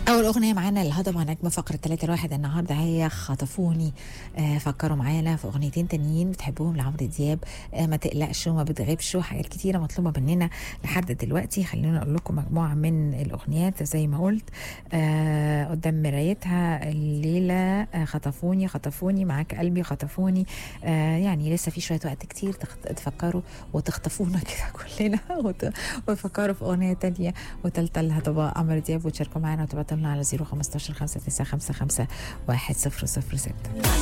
أول أغنية معانا الهضبة نجم فقرة 3 الواحد النهاردة هي خطفوني آه فكروا معانا في أغنيتين تانيين بتحبوهم لعمرو دياب آه ما تقلقش وما بتغيبش وحاجات كتيرة مطلوبة مننا لحد دلوقتي خلينا أقول لكم مجموعة من الأغنيات زي ما قلت آه قدام مرايتها الليلة آه خطفوني خطفوني معاك قلبي خطفوني آه يعني لسه في شوية وقت كتير تخت- تفكروا وتخطفونا كده كلنا وت- وتفكروا في أغنية تانية وتالتة اللي هتبقى عمرو دياب وتشاركوا معانا وتبعتوا لنا على 015 595 100 6